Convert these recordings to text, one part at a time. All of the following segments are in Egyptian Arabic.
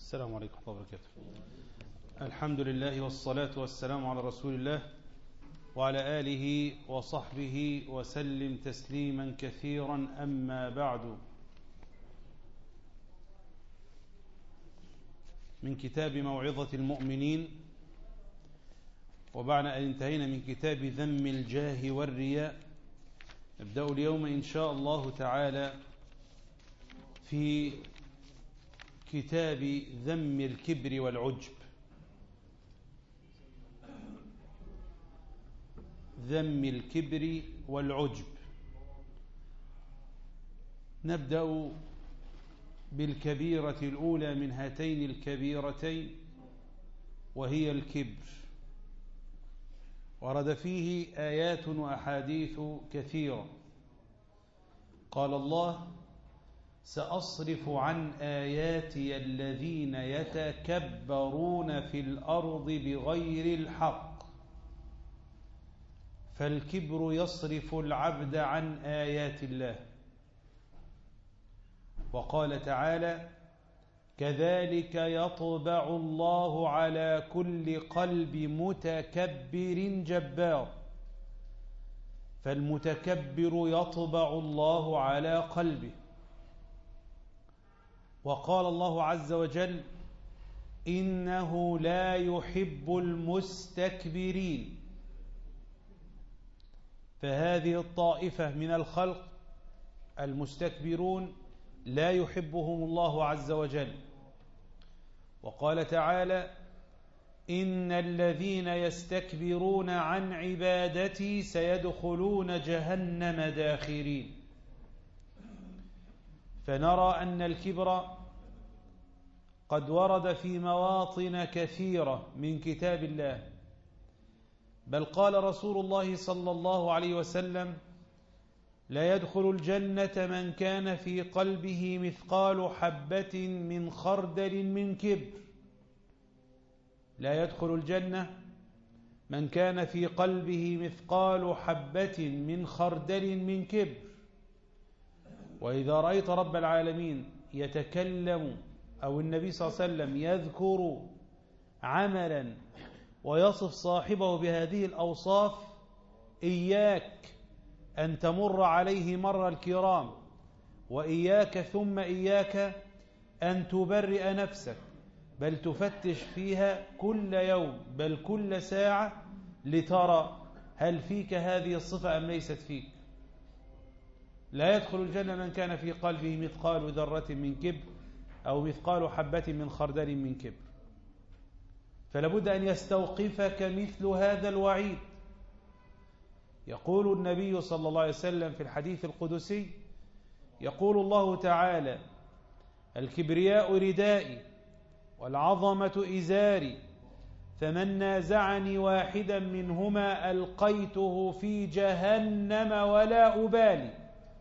السلام عليكم ورحمة الله وبركاته الحمد لله والصلاة والسلام على رسول الله وعلى آله وصحبه وسلم تسليما كثيرا أما بعد من كتاب موعظة المؤمنين وبعد أن انتهينا من كتاب ذم الجاه والرياء نبدأ اليوم إن شاء الله تعالى في كتاب ذم الكبر والعجب ذم الكبر والعجب نبدأ بالكبيرة الأولى من هاتين الكبيرتين وهي الكبر ورد فيه آيات وأحاديث كثيرة قال الله سأصرف عن آياتي الذين يتكبرون في الأرض بغير الحق فالكبر يصرف العبد عن آيات الله وقال تعالى كذلك يطبع الله على كل قلب متكبر جبار فالمتكبر يطبع الله على قلبه وقال الله عز وجل إنه لا يحب المستكبرين فهذه الطائفة من الخلق المستكبرون لا يحبهم الله عز وجل وقال تعالى إن الذين يستكبرون عن عبادتي سيدخلون جهنم داخرين فنرى أن الكبر قد ورد في مواطن كثيرة من كتاب الله بل قال رسول الله صلى الله عليه وسلم لا يدخل الجنة من كان في قلبه مثقال حبة من خردل من كبر لا يدخل الجنة من كان في قلبه مثقال حبة من خردل من كبر وإذا رأيت رب العالمين يتكلم أو النبي صلى الله عليه وسلم يذكر عملا ويصف صاحبه بهذه الأوصاف إياك أن تمر عليه مر الكرام وإياك ثم إياك أن تبرئ نفسك بل تفتش فيها كل يوم بل كل ساعة لترى هل فيك هذه الصفة أم ليست فيك لا يدخل الجنة من كان في قلبه مثقال ذرة من كبر أو مثقال حبة من خردل من كبر فلابد أن يستوقفك مثل هذا الوعيد يقول النبي صلى الله عليه وسلم في الحديث القدسي يقول الله تعالى الكبرياء ردائي والعظمة إزاري فمن نازعني واحدا منهما ألقيته في جهنم ولا أبالي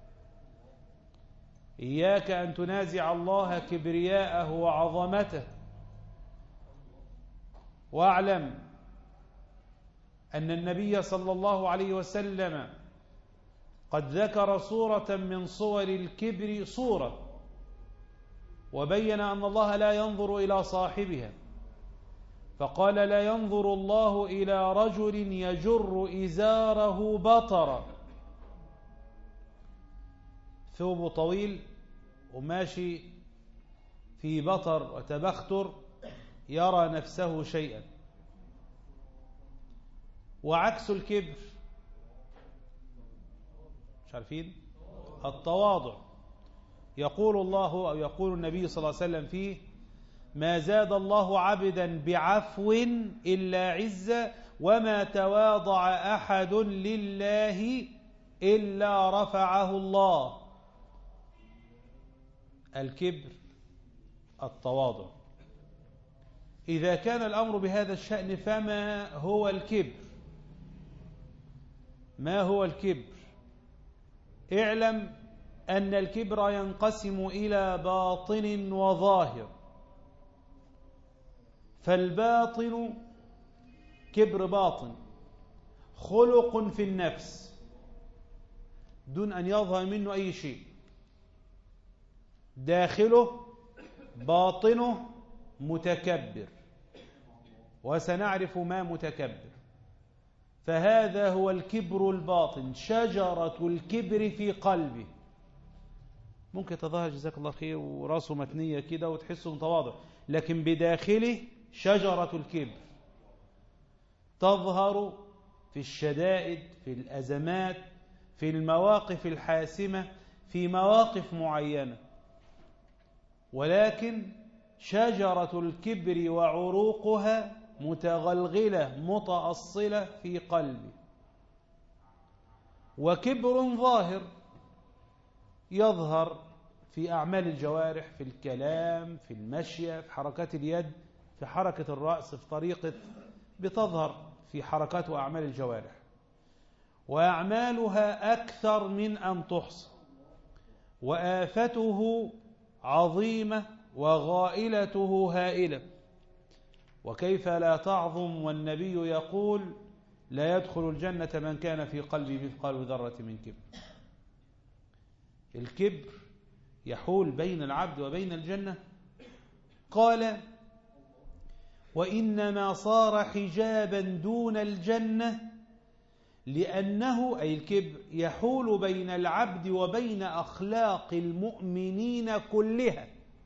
إياك أن تنازع الله كبرياءه وعظمته واعلم أن النبي صلى الله عليه وسلم قد ذكر صورة من صور الكبر صورة وبين أن الله لا ينظر إلى صاحبها فقال لا ينظر الله إلى رجل يجر إزاره بطرا ثوب طويل وماشي في بطر وتبختر يرى نفسه شيئا وعكس الكبر مش عارفين التواضع يقول الله أو يقول النبي صلى الله عليه وسلم فيه ما زاد الله عبدا بعفو إلا عزة وما تواضع أحد لله إلا رفعه الله الكبر التواضع إذا كان الأمر بهذا الشأن فما هو الكبر ما هو الكبر اعلم أن الكبر ينقسم إلى باطن وظاهر فالباطن كبر باطن خلق في النفس دون أن يظهر منه أي شيء داخله باطنه متكبر وسنعرف ما متكبر فهذا هو الكبر الباطن شجرة الكبر في قلبه ممكن تظاهر جزاك الله خير وراسه متنية كده وتحسه متواضع لكن بداخله شجرة الكبر تظهر في الشدائد في الأزمات في المواقف الحاسمة في مواقف معينة ولكن شجرة الكبر وعروقها متغلغلة متأصلة في قلبي وكبر ظاهر يظهر في أعمال الجوارح في الكلام في المشي في حركات اليد في حركة الرأس في طريقة بتظهر في حركات وأعمال الجوارح وأعمالها أكثر من أن تحصى وآفته عظيمة وغائلته هائلة وكيف لا تعظم والنبي يقول لا يدخل الجنة من كان في قلبه مثقال ذرة من كبر الكبر يحول بين العبد وبين الجنة قال وإنما صار حجابا دون الجنة لأنه أي الكبر يحول بين العبد وبين أخلاق المؤمنين كلها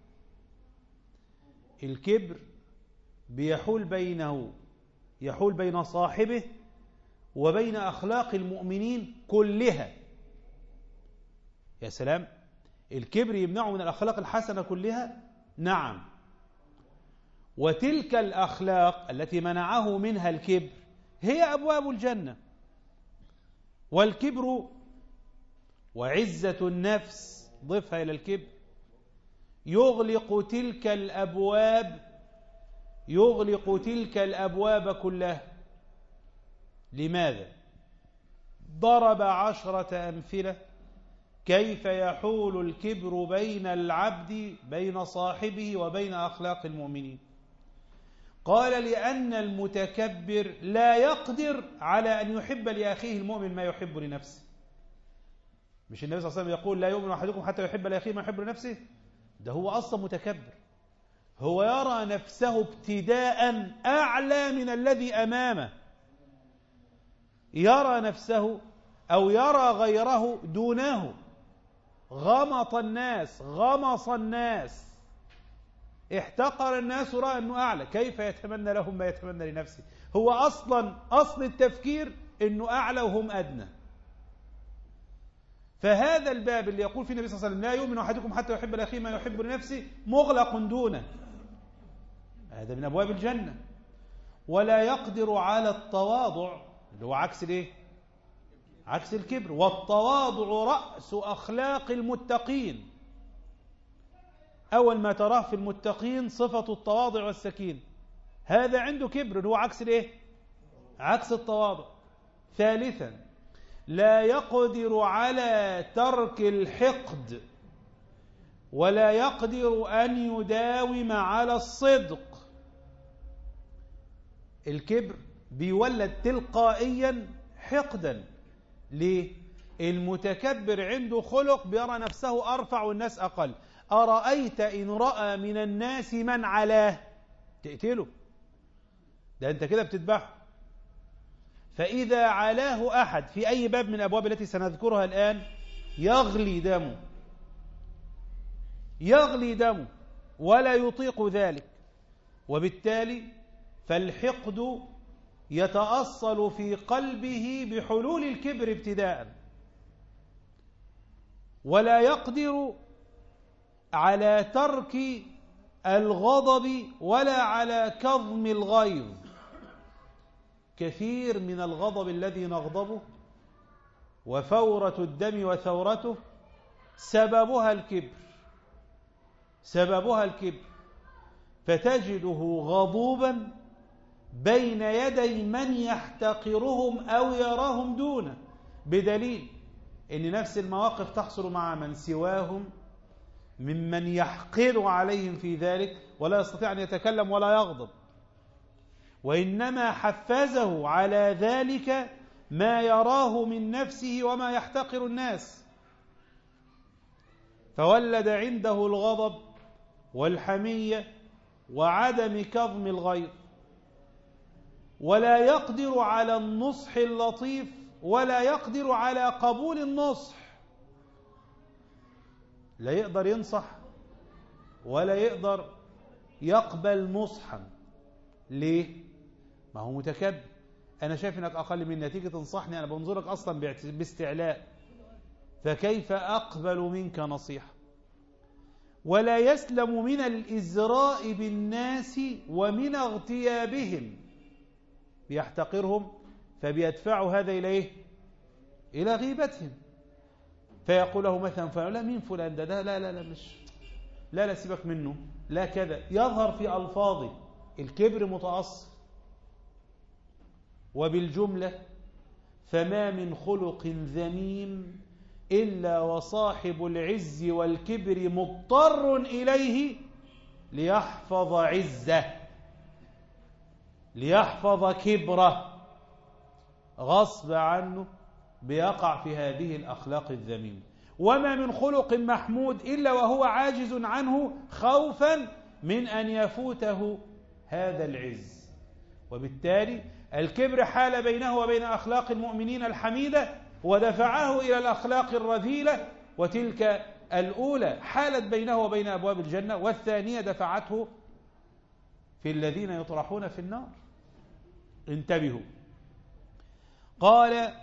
الكبر بيحول بينه يحول بين صاحبه وبين أخلاق المؤمنين كلها يا سلام الكبر يمنعه من الأخلاق الحسنة كلها نعم وتلك الأخلاق التي منعه منها الكبر هي أبواب الجنة والكبر وعزة النفس ضفها إلى الكبر يغلق تلك الأبواب يغلق تلك الأبواب كلها لماذا؟ ضرب عشرة أمثلة كيف يحول الكبر بين العبد بين صاحبه وبين أخلاق المؤمنين قال لأن المتكبر لا يقدر على أن يحب لأخيه المؤمن ما يحب لنفسه مش النبي صلى الله عليه وسلم يقول لا يؤمن أحدكم حتى يحب لأخيه ما يحب لنفسه ده هو أصلا متكبر هو يرى نفسه ابتداء أعلى من الذي أمامه يرى نفسه أو يرى غيره دونه غمط الناس غمص الناس احتقر الناس رأى أنه أعلى كيف يتمنى لهم ما يتمنى لنفسه هو أصلا أصل التفكير أنه أعلى وهم أدنى فهذا الباب اللي يقول فيه النبي صلى الله عليه وسلم لا يؤمن أحدكم حتى يحب الأخي ما يحب لنفسه مغلق دونه هذا من أبواب الجنة ولا يقدر على التواضع اللي هو عكس الايه عكس الكبر والتواضع رأس أخلاق المتقين أول ما تراه في المتقين صفة التواضع والسكين هذا عنده كبر هو عكس الايه عكس التواضع ثالثا لا يقدر على ترك الحقد ولا يقدر أن يداوم على الصدق الكبر بيولد تلقائيا حقدا ليه المتكبر عنده خلق بيرى نفسه أرفع والناس أقل أرأيت إن رأى من الناس من علاه تقتله ده أنت كده بتذبحه فإذا علاه أحد في أي باب من الأبواب التي سنذكرها الآن يغلي دمه يغلي دمه ولا يطيق ذلك وبالتالي فالحقد يتأصل في قلبه بحلول الكبر ابتداء ولا يقدر على ترك الغضب ولا على كظم الغيظ كثير من الغضب الذي نغضبه وفورة الدم وثورته سببها الكبر سببها الكبر فتجده غضوبا بين يدي من يحتقرهم أو يراهم دونه بدليل أن نفس المواقف تحصل مع من سواهم ممن يحقر عليهم في ذلك ولا يستطيع أن يتكلم ولا يغضب وإنما حفزه على ذلك ما يراه من نفسه وما يحتقر الناس فولد عنده الغضب والحمية وعدم كظم الغيظ ولا يقدر على النصح اللطيف ولا يقدر على قبول النصح لا يقدر ينصح ولا يقدر يقبل نصحا ليه ما هو متكبر انا شايف انك اقل مني تيجي تنصحني انا بنظرك اصلا باستعلاء فكيف اقبل منك نصيحه ولا يسلم من الازراء بالناس ومن اغتيابهم بيحتقرهم فبيدفع هذا الى ايه الى غيبتهم فيقول له مثلا فلان لا مين فلان ده, ده لا لا لا مش لا لا سيبك منه لا كذا يظهر في ألفاظه الكبر متأصل وبالجملة فما من خلق ذميم إلا وصاحب العز والكبر مضطر إليه ليحفظ عزه ليحفظ كبره غصب عنه بيقع في هذه الأخلاق الذميمة وما من خلق محمود إلا وهو عاجز عنه خوفا من أن يفوته هذا العز وبالتالي الكبر حال بينه وبين أخلاق المؤمنين الحميدة ودفعه إلى الأخلاق الرذيلة وتلك الأولى حالت بينه وبين أبواب الجنة والثانية دفعته في الذين يطرحون في النار انتبهوا قال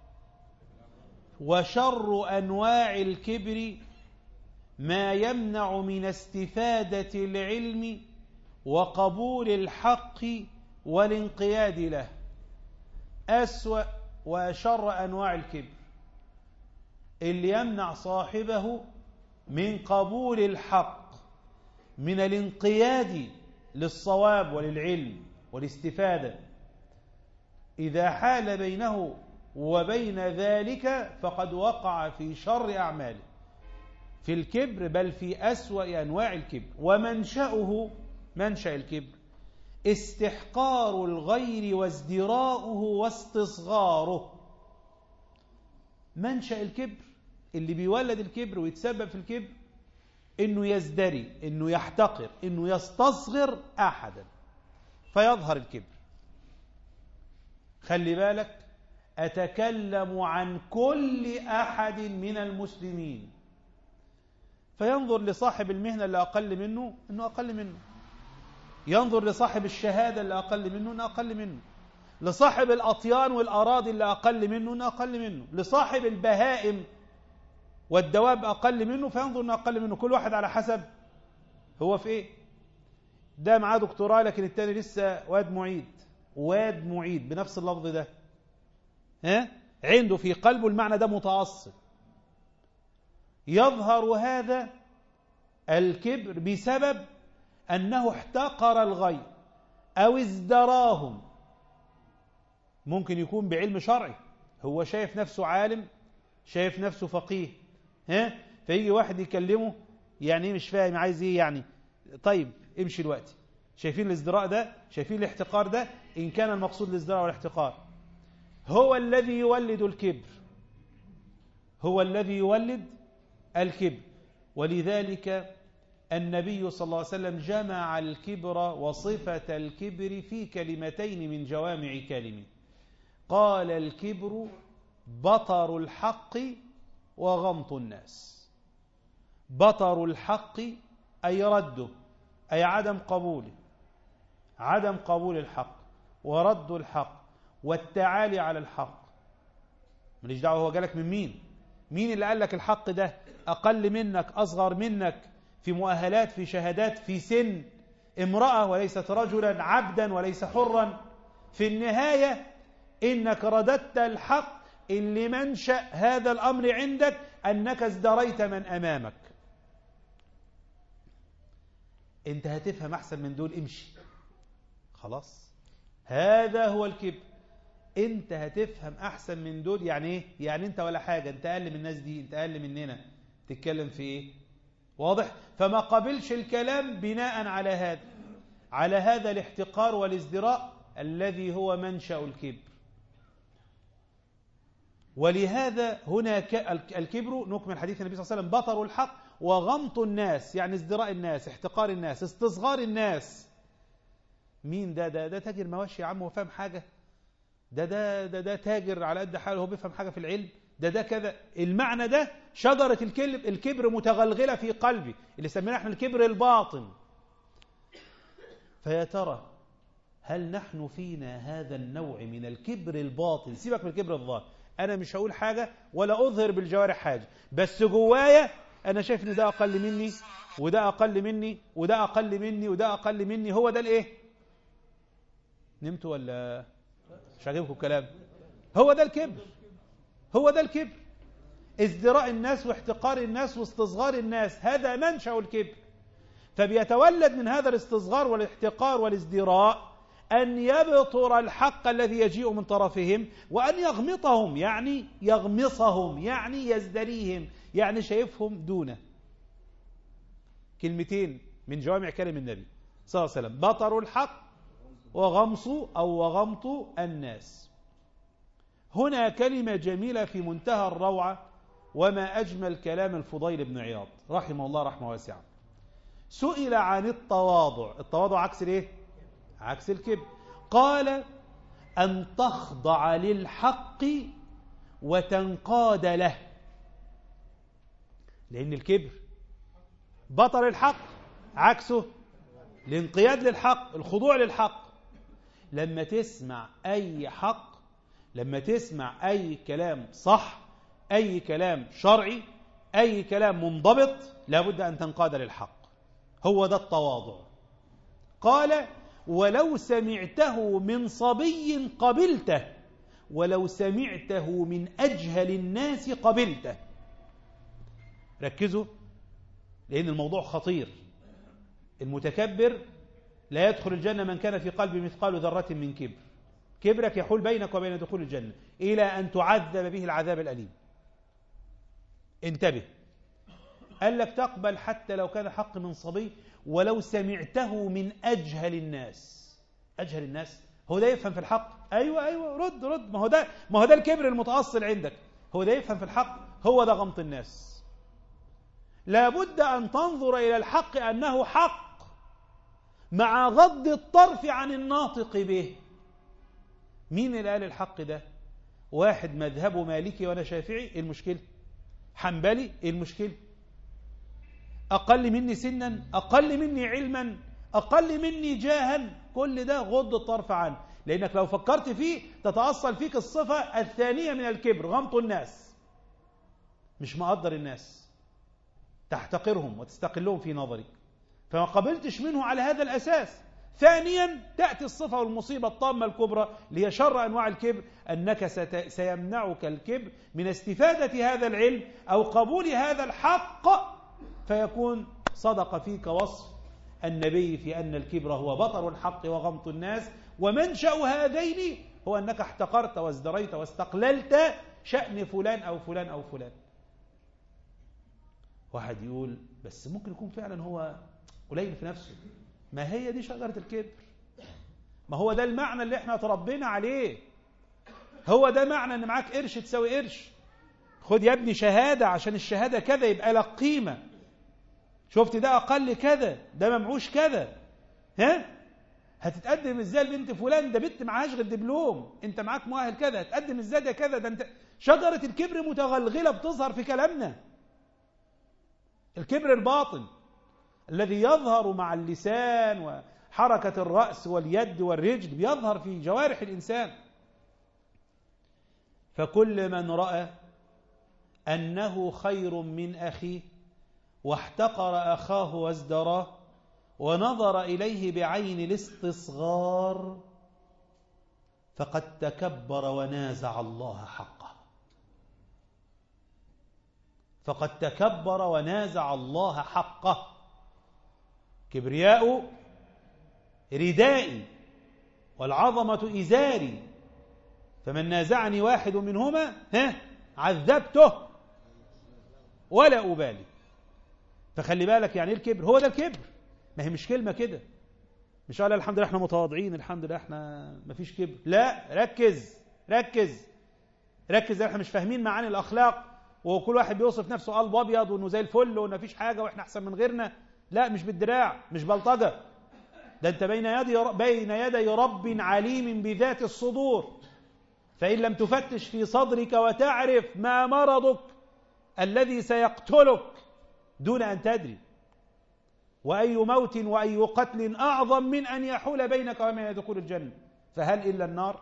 وشر أنواع الكبر ما يمنع من استفادة العلم وقبول الحق والانقياد له أسوأ وشر أنواع الكبر اللي يمنع صاحبه من قبول الحق من الانقياد للصواب وللعلم والاستفادة إذا حال بينه وبين ذلك فقد وقع في شر أعماله في الكبر بل في أسوأ أنواع الكبر ومنشأه منشأ الكبر استحقار الغير وازدراؤه واستصغاره منشأ الكبر اللي بيولد الكبر ويتسبب في الكبر انه يزدري انه يحتقر انه يستصغر احدا فيظهر الكبر خلي بالك أتكلم عن كل أحد من المسلمين فينظر لصاحب المهنة اللي أقل منه أنه أقل منه ينظر لصاحب الشهادة اللي أقل منه أنه أقل منه لصاحب الأطيان والأراضي اللي أقل منه أنه أقل منه لصاحب البهائم والدواب أقل منه فينظر أنه أقل منه كل واحد على حسب هو في إيه ده معاه دكتوراه لكن التاني لسه واد معيد واد معيد بنفس اللفظ ده ها عنده في قلبه المعنى ده متأصل يظهر هذا الكبر بسبب أنه احتقر الغير أو ازدراهم ممكن يكون بعلم شرعي هو شايف نفسه عالم شايف نفسه فقيه ها فيجي واحد يكلمه يعني ايه مش فاهم عايز ايه يعني طيب امشي الوقت شايفين الازدراء ده شايفين الاحتقار ده ان كان المقصود الازدراء والاحتقار هو الذي يولد الكبر هو الذي يولد الكبر ولذلك النبي صلى الله عليه وسلم جمع الكبر وصفة الكبر في كلمتين من جوامع كلمه قال الكبر بطر الحق وغمط الناس بطر الحق أي رده أي عدم قبوله عدم قبول الحق ورد الحق والتعالي على الحق ماليش دعوه هو جالك من مين مين اللي قال لك الحق ده اقل منك اصغر منك في مؤهلات في شهادات في سن امراه وليست رجلا عبدا وليس حرا في النهايه انك رددت الحق اللي منشا هذا الامر عندك انك ازدريت من امامك انت هتفهم احسن من دول امشي خلاص هذا هو الكبر انت هتفهم احسن من دول يعني ايه يعني انت ولا حاجة انت اقل من الناس دي انت اقل مننا تتكلم في ايه واضح فما قبلش الكلام بناء على هذا على هذا الاحتقار والازدراء الذي هو منشأ الكبر ولهذا هنا الكبر نكمل حديث النبي صلى الله عليه وسلم بطر الحق وغمط الناس يعني ازدراء الناس احتقار الناس استصغار الناس مين ده ده ده تاجر مواشي يا عم هو فاهم حاجة ده ده ده ده تاجر على قد حاله هو بيفهم حاجة في العلم ده ده كذا المعنى ده شجرة الكلب الكبر متغلغلة في قلبي اللي سميناه احنا الكبر الباطن فيا ترى هل نحن فينا هذا النوع من الكبر الباطن سيبك من الكبر الظاهر انا مش هقول حاجة ولا اظهر بالجوارح حاجة بس جوايا انا شايف ان ده اقل مني وده اقل مني وده اقل مني وده اقل مني هو ده الايه نمت ولا مش عاجبكم الكلام هو ده الكبر هو ده الكبر ازدراء الناس واحتقار الناس واستصغار الناس هذا منشأ الكبر فبيتولد من هذا الاستصغار والاحتقار والازدراء أن يبطر الحق الذي يجيء من طرفهم وأن يغمطهم يعني يغمصهم يعني يزدريهم يعني شايفهم دونه كلمتين من جوامع كلم النبي صلى الله عليه وسلم بطروا الحق وغمص أو وغمط الناس هنا كلمة جميلة في منتهى الروعة وما أجمل كلام الفضيل بن عياض رحمه الله رحمه واسعة سئل عن التواضع التواضع عكس الايه عكس الكبر قال أن تخضع للحق وتنقاد له لأن الكبر بطل الحق عكسه الانقياد للحق الخضوع للحق لما تسمع أي حق لما تسمع أي كلام صح أي كلام شرعي أي كلام منضبط لابد أن تنقاد للحق هو ده التواضع قال ولو سمعته من صبي قبلته ولو سمعته من أجهل الناس قبلته ركزوا لأن الموضوع خطير المتكبر لا يدخل الجنة من كان في قلبه مثقال ذرة من كبر كبرك يحول بينك وبين دخول الجنة إلى أن تعذب به العذاب الأليم انتبه قال لك تقبل حتى لو كان حق من صبي ولو سمعته من أجهل الناس أجهل الناس هو ده يفهم في الحق أيوة أيوة رد رد ما هو ده ما هو ده الكبر المتأصل عندك هو ده يفهم في الحق هو ده غمط الناس لابد أن تنظر إلى الحق أنه حق مع غض الطرف عن الناطق به مين اللي قال الحق ده واحد مذهبه مالكي ولا شافعي إيه المشكلة حنبلي إيه المشكلة أقل مني سنا أقل مني علما أقل مني جاها كل ده غض الطرف عنه لأنك لو فكرت فيه تتأصل فيك الصفة الثانية من الكبر غمط الناس مش مقدر الناس تحتقرهم وتستقلهم في نظرك فما قبلتش منه على هذا الأساس ثانيا تأتي الصفة والمصيبة الطامة الكبرى اللي هي شر أنواع الكبر أنك سيمنعك الكبر من استفادة هذا العلم أو قبول هذا الحق فيكون صدق فيك وصف النبي في أن الكبر هو بطر الحق وغمط الناس ومنشأ هذين هو أنك احتقرت وازدريت واستقللت شأن فلان أو فلان أو فلان واحد يقول بس ممكن يكون فعلا هو قليل في نفسه ما هي دي شجرة الكبر ما هو ده المعنى اللي احنا تربينا عليه هو ده معنى ان معاك قرش تساوي قرش خد يا ابني شهادة عشان الشهادة كذا يبقى لك قيمة شفت ده أقل كذا ده ممعوش كذا ها هتتقدم ازاي لبنت فلان ده بنت معهاش غير دبلوم انت معاك مؤهل كذا هتقدم ازاي ده كذا ده انت شجرة الكبر متغلغلة بتظهر في كلامنا الكبر الباطن الذي يظهر مع اللسان وحركة الرأس واليد والرجل بيظهر في جوارح الإنسان فكل من رأى أنه خير من أخيه واحتقر أخاه وازدراه ونظر إليه بعين الاستصغار فقد تكبر ونازع الله حقه فقد تكبر ونازع الله حقه كبرياء ردائي والعظمة إزاري فمن نازعني واحد منهما ها عذبته ولا أبالي فخلي بالك يعني ايه الكبر هو ده الكبر ما هي مش كلمة كده مش قال الحمد لله احنا متواضعين الحمد لله احنا ما فيش كبر لا ركز ركز ركز احنا مش فاهمين معاني الأخلاق وكل واحد بيوصف نفسه قلب ابيض وانه زي الفل وانه مفيش حاجه واحنا احسن من غيرنا لا مش بالدراع مش بلطجه ده انت بين يدي بين يدي رب عليم بذات الصدور فان لم تفتش في صدرك وتعرف ما مرضك الذي سيقتلك دون ان تدري واي موت واي قتل اعظم من ان يحول بينك وبين دخول الجنه فهل الا النار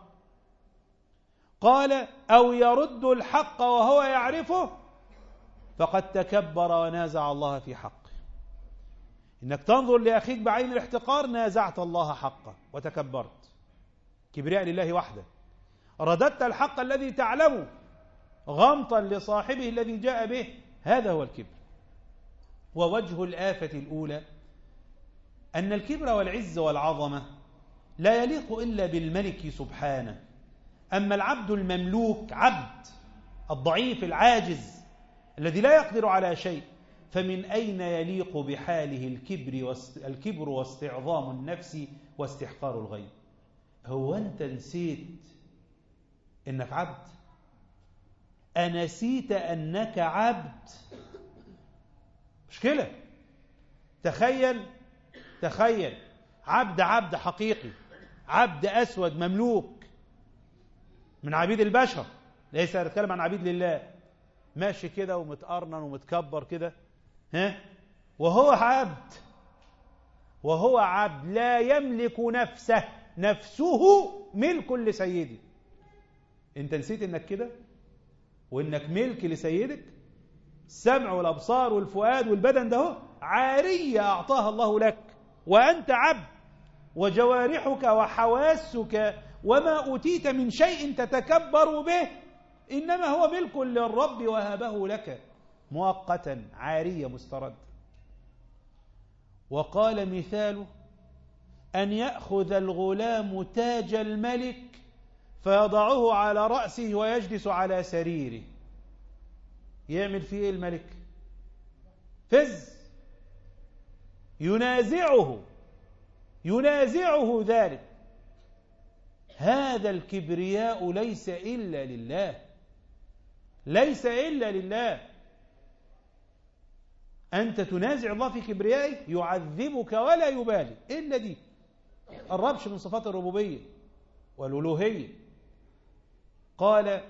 قال او يرد الحق وهو يعرفه فقد تكبر ونازع الله في حقه انك تنظر لاخيك بعين الاحتقار نازعت الله حقه وتكبرت كبرياء لله وحده رددت الحق الذي تعلمه غمطا لصاحبه الذي جاء به هذا هو الكبر ووجه الآفة الأولى أن الكبر والعز والعظمة لا يليق إلا بالملك سبحانه أما العبد المملوك عبد الضعيف العاجز الذي لا يقدر على شيء فمن أين يليق بحاله الكبر الكبر واستعظام النفس واستحقار الغيب هو أنت نسيت إنك عبد أنسيت أنك عبد مشكلة تخيل تخيل عبد عبد حقيقي عبد أسود مملوك من عبيد البشر ليس نتكلم عن عبيد لله ماشي كده ومتقرنن ومتكبر كده ها وهو عبد وهو عبد لا يملك نفسه نفسه ملك لسيدي انت نسيت انك كده وانك ملك لسيدك السمع والابصار والفؤاد والبدن ده عاريه اعطاها الله لك وانت عبد وجوارحك وحواسك وما اوتيت من شيء تتكبر به انما هو ملك للرب وهبه لك مؤقتا عاريه مسترد وقال مثاله ان ياخذ الغلام تاج الملك فيضعه على راسه ويجلس على سريره يعمل فيه ايه الملك فز ينازعه ينازعه ذلك هذا الكبرياء ليس الا لله ليس الا لله انت تنازع الله في كبريائه يعذبك ولا يبالي الا دي الربش من صفات الربوبيه والالوهيه قال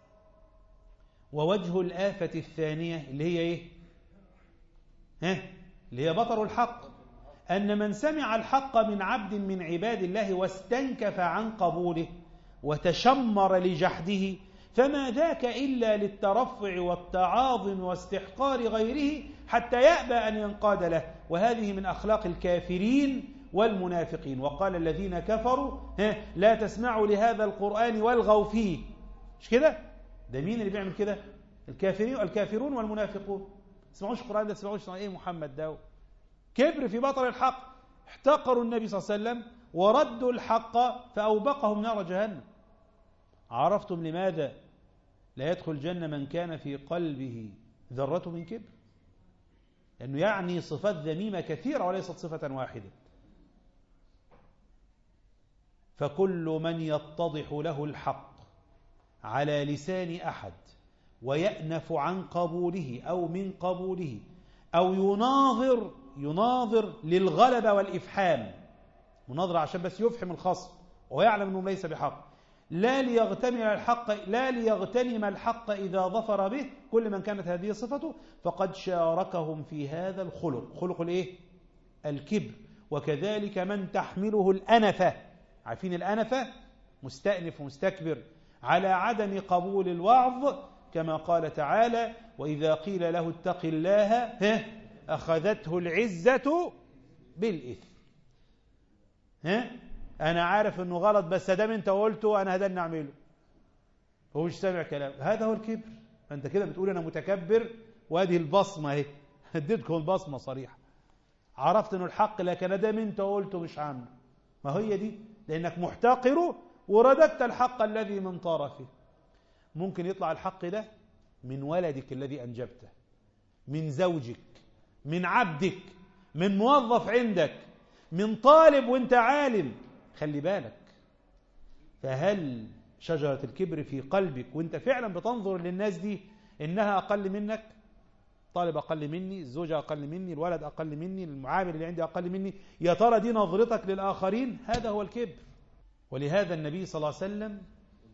ووجه الآفة الثانية اللي هي إيه ها اللي هي بطر الحق أن من سمع الحق من عبد من عباد الله واستنكف عن قبوله وتشمر لجحده فما ذاك إلا للترفع والتعاظم واستحقار غيره حتى يأبى أن ينقاد له وهذه من أخلاق الكافرين والمنافقين وقال الذين كفروا لا تسمعوا لهذا القرآن والغوا فيه مش كده ده مين اللي بيعمل كده الكافرين الكافرون والمنافقون تسمعوش القرآن ده تسمعوش ايه محمد ده كبر في بطل الحق احتقروا النبي صلى الله عليه وسلم وردوا الحق فأوبقهم نار جهنم عرفتم لماذا لا يدخل الجنة من كان في قلبه ذرة من كبر لأنه يعني صفات ذميمة كثيرة وليست صفة واحدة فكل من يتضح له الحق على لسان أحد ويأنف عن قبوله أو من قبوله أو يناظر يناظر للغلبة والإفحام مناظرة عشان بس يفحم الخصم ويعلم أنه ليس بحق لا ليغتنم الحق لا ليغتنم الحق إذا ظفر به كل من كانت هذه صفته فقد شاركهم في هذا الخلق خلق الإيه؟ الكبر وكذلك من تحمله الأنفة عارفين الأنفة مستأنف ومستكبر على عدم قبول الوعظ كما قال تعالى وإذا قيل له اتق الله أخذته العزة بالإثم ها أنا عارف أنه غلط بس دام أنت قلته أنا هذا نعمله هو مش سامع كلام هذا هو الكبر فأنت كده بتقول أنا متكبر وهذه البصمة اهي اديتكم البصمة صريحة عرفت أنه الحق لكن دام أنت قلته مش عامله ما هي دي لأنك محتقره ورددت الحق الذي من طرفه ممكن يطلع الحق ده من ولدك الذي أنجبته من زوجك من عبدك من موظف عندك من طالب وانت عالم خلي بالك فهل شجرة الكبر في قلبك وانت فعلا بتنظر للناس دي إنها أقل منك طالب أقل مني الزوجة أقل مني الولد أقل مني المعامل اللي عندي أقل مني يا ترى دي نظرتك للآخرين هذا هو الكبر ولهذا النبي صلى الله عليه وسلم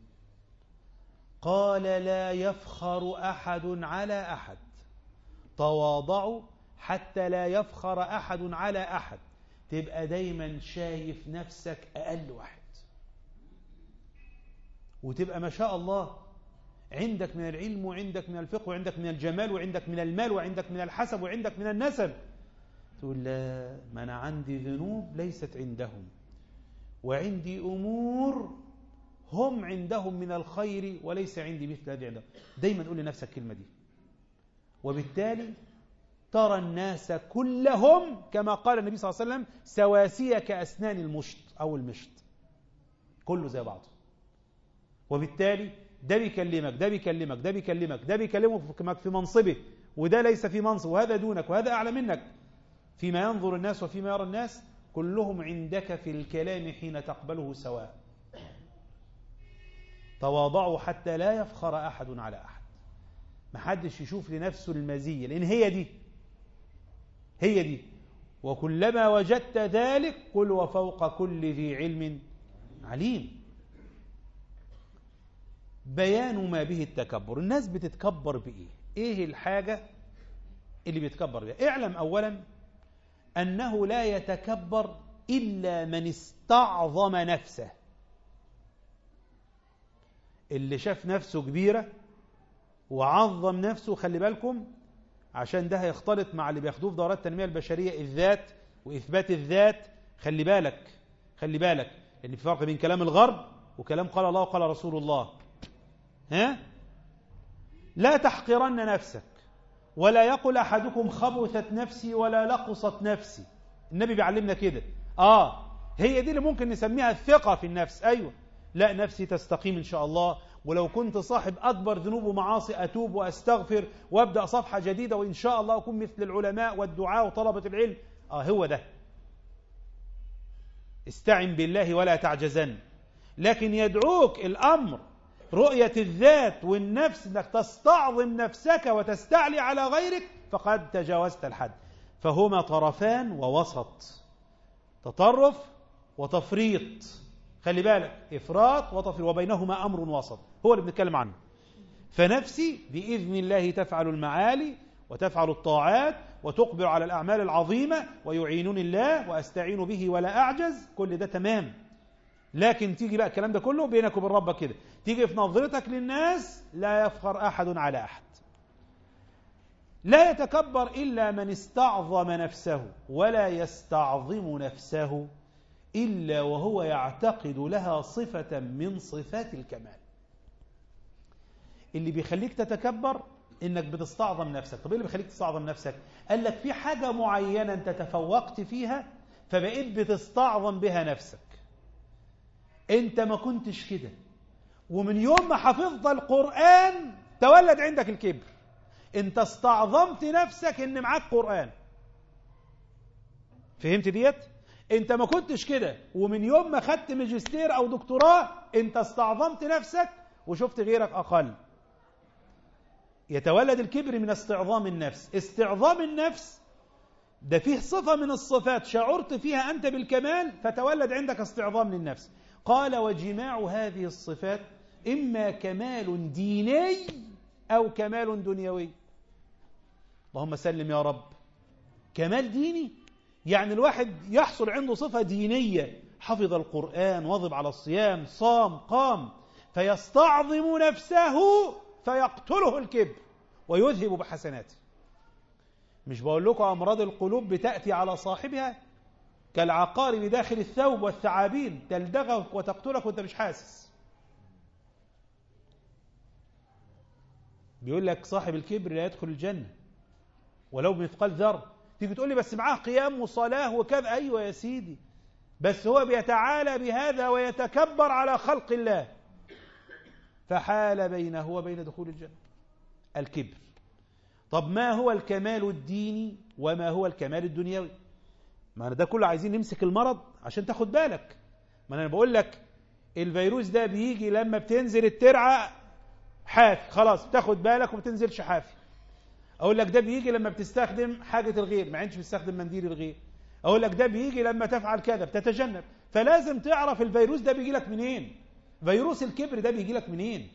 قال لا يفخر أحد على أحد تواضعوا حتى لا يفخر أحد على أحد تبقى دايما شايف نفسك أقل واحد وتبقى ما شاء الله عندك من العلم وعندك من الفقه وعندك من الجمال وعندك من المال وعندك من الحسب وعندك من النسب تقول لا ما أنا عندي ذنوب ليست عندهم وعندي أمور هم عندهم من الخير وليس عندي مثل هذه عندهم دايما قول لنفسك الكلمة دي وبالتالي ترى الناس كلهم كما قال النبي صلى الله عليه وسلم سواسية كأسنان المشط أو المشط كله زي بعضه وبالتالي ده بيكلمك ده بيكلمك ده بيكلمك ده بيكلمك في منصبه وده ليس في منصب وهذا دونك وهذا أعلى منك فيما ينظر الناس وفيما يرى الناس كلهم عندك في الكلام حين تقبله سواء تواضعوا حتى لا يفخر أحد على أحد ما حدش يشوف لنفسه المزية لأن هي دي هي دي وكلما وجدت ذلك قل وفوق كل ذي علم عليم بيان ما به التكبر الناس بتتكبر بإيه إيه الحاجة اللي بيتكبر بها اعلم أولا أنه لا يتكبر إلا من استعظم نفسه اللي شاف نفسه كبيرة وعظم نفسه خلي بالكم عشان ده هيختلط مع اللي بياخدوه في دورات التنمية البشرية الذات وإثبات الذات خلي بالك خلي بالك لأن في فرق بين كلام الغرب وكلام قال الله وقال رسول الله ها لا تحقرن نفسك ولا يقل أحدكم خبثت نفسي ولا لقصت نفسي النبي بيعلمنا كده آه هي دي اللي ممكن نسميها الثقة في النفس أيوة لا نفسي تستقيم إن شاء الله ولو كنت صاحب أكبر ذنوب ومعاصي أتوب وأستغفر وأبدأ صفحة جديدة وإن شاء الله أكون مثل العلماء والدعاء وطلبة العلم آه هو ده استعن بالله ولا تعجزن لكن يدعوك الأمر رؤية الذات والنفس أنك تستعظم نفسك وتستعلي على غيرك فقد تجاوزت الحد فهما طرفان ووسط تطرف وتفريط خلي بالك إفراط وتفريط وبينهما أمر وسط هو اللي بنتكلم عنه فنفسي بإذن الله تفعل المعالي وتفعل الطاعات وتقبل على الأعمال العظيمة ويعينني الله وأستعين به ولا أعجز كل ده تمام لكن تيجي بقى الكلام ده كله بينك وبين ربك كده تيجي في نظرتك للناس لا يفخر أحد على أحد لا يتكبر إلا من استعظم نفسه ولا يستعظم نفسه إلا وهو يعتقد لها صفة من صفات الكمال اللي بيخليك تتكبر انك بتستعظم نفسك طب ايه اللي بيخليك تستعظم نفسك قال لك في حاجة معينة انت تفوقت فيها فبقيت بتستعظم بها نفسك انت ما كنتش كده ومن يوم ما حفظت القرآن تولد عندك الكبر انت استعظمت نفسك ان معاك قرآن فهمت ديت انت ما كنتش كده ومن يوم ما خدت ماجستير او دكتوراه انت استعظمت نفسك وشفت غيرك اقل يتولد الكبر من استعظام النفس استعظام النفس ده فيه صفة من الصفات شعرت فيها أنت بالكمال فتولد عندك استعظام للنفس قال وجماع هذه الصفات إما كمال ديني أو كمال دنيوي اللهم سلم يا رب كمال ديني يعني الواحد يحصل عنده صفة دينية حفظ القرآن واظب على الصيام صام قام فيستعظم نفسه فيقتله الكبر ويذهب بحسناته مش بقول لكم أمراض القلوب بتأتي على صاحبها كالعقارب داخل الثوب والثعابين تلدغك وتقتلك وانت مش حاسس بيقول لك صاحب الكبر لا يدخل الجنة ولو بمثقال ذر تيجي تقول لي بس معاه قيام وصلاة وكذا أيوة يا سيدي بس هو بيتعالى بهذا ويتكبر على خلق الله فحال بينه وبين دخول الجنة الكبر طب ما هو الكمال الديني وما هو الكمال الدنيوي ما أنا ده كله عايزين نمسك المرض عشان تاخد بالك ما أنا بقول لك الفيروس ده بيجي لما بتنزل الترعة حافي خلاص بتاخد بالك وما تنزلش حافي اقول لك ده بيجي لما بتستخدم حاجه الغير ما عندش بتستخدم منديل الغير اقول لك ده بيجي لما تفعل كذا بتتجنب فلازم تعرف الفيروس ده بيجي لك منين فيروس الكبر ده بيجي لك منين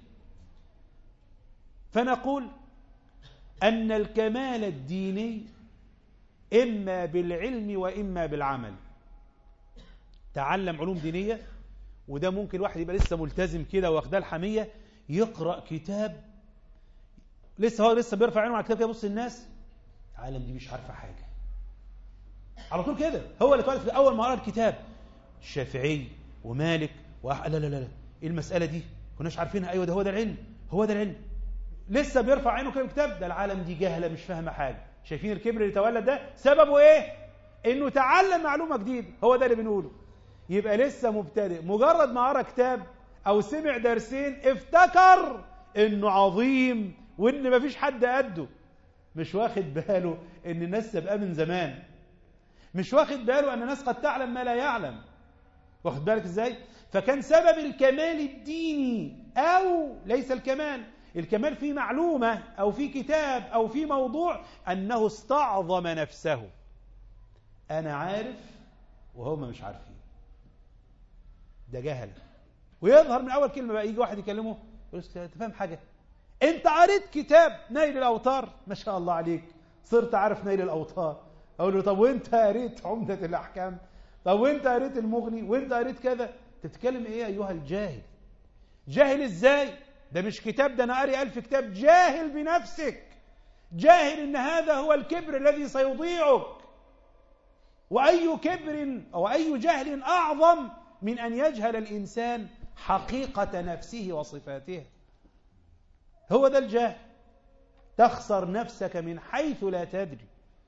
فنقول أن الكمال الديني إما بالعلم وإما بالعمل تعلم علوم دينية وده ممكن واحد يبقى لسه ملتزم كده واخداه الحمية يقرأ كتاب لسه هو لسه بيرفع عينه على الكتاب كده يبص الناس العالم دي مش عارفة حاجة على طول كده هو اللي اتولد في أول ما قرأ الكتاب الشافعي ومالك وأح... لا لا لا لا ايه المسألة دي كناش عارفينها أيوة ده هو ده العلم هو ده العلم لسه بيرفع عينه كده الكتاب ده العالم دي جهلة مش فاهمة حاجة شايفين الكبر اللي تولد ده سببه ايه انه تعلم معلومة جديدة هو ده اللي بنقوله يبقى لسه مبتدئ مجرد ما قرا كتاب او سمع درسين افتكر انه عظيم وان مفيش حد قده مش واخد باله ان الناس سابقاه من زمان مش واخد باله ان الناس قد تعلم ما لا يعلم واخد بالك ازاي فكان سبب الكمال الديني او ليس الكمال الكمال في معلومة أو في كتاب أو في موضوع أنه استعظم نفسه أنا عارف وهم مش عارفين ده جهل ويظهر من أول كلمة بقى يجي واحد يكلمه يقول له أنت فاهم حاجة أنت قريت كتاب نيل الأوتار ما شاء الله عليك صرت عارف نيل الأوتار أقول له طب وأنت قريت عمدة الأحكام طب وأنت قريت المغني وأنت قريت كذا تتكلم إيه أيها الجاهل جاهل إزاي ده مش كتاب ده أنا قاري ألف كتاب جاهل بنفسك جاهل إن هذا هو الكبر الذي سيضيعك وأي كبر أو أي جهل أعظم من أن يجهل الإنسان حقيقة نفسه وصفاتها هو ده الجهل تخسر نفسك من حيث لا تدري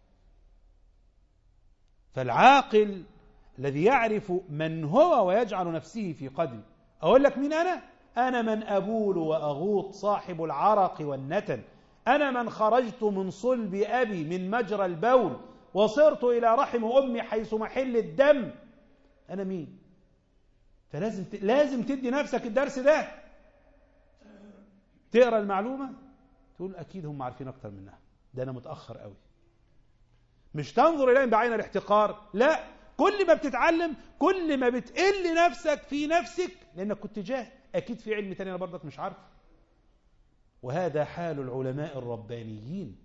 فالعاقل الذي يعرف من هو ويجعل نفسه في قدر أقول لك مين أنا؟ أنا من أبول وأغوط صاحب العرق والنتن أنا من خرجت من صلب أبي من مجرى البول وصرت إلى رحم أمي حيث محل الدم أنا مين فلازم ت... لازم تدي نفسك الدرس ده تقرأ المعلومة تقول أكيد هم عارفين أكتر منها ده أنا متأخر قوي مش تنظر إليهم بعين الاحتقار لا كل ما بتتعلم كل ما بتقل نفسك في نفسك لأنك كنت جاهل أكيد في علم تاني أنا برضك مش عارف وهذا حال العلماء الربانيين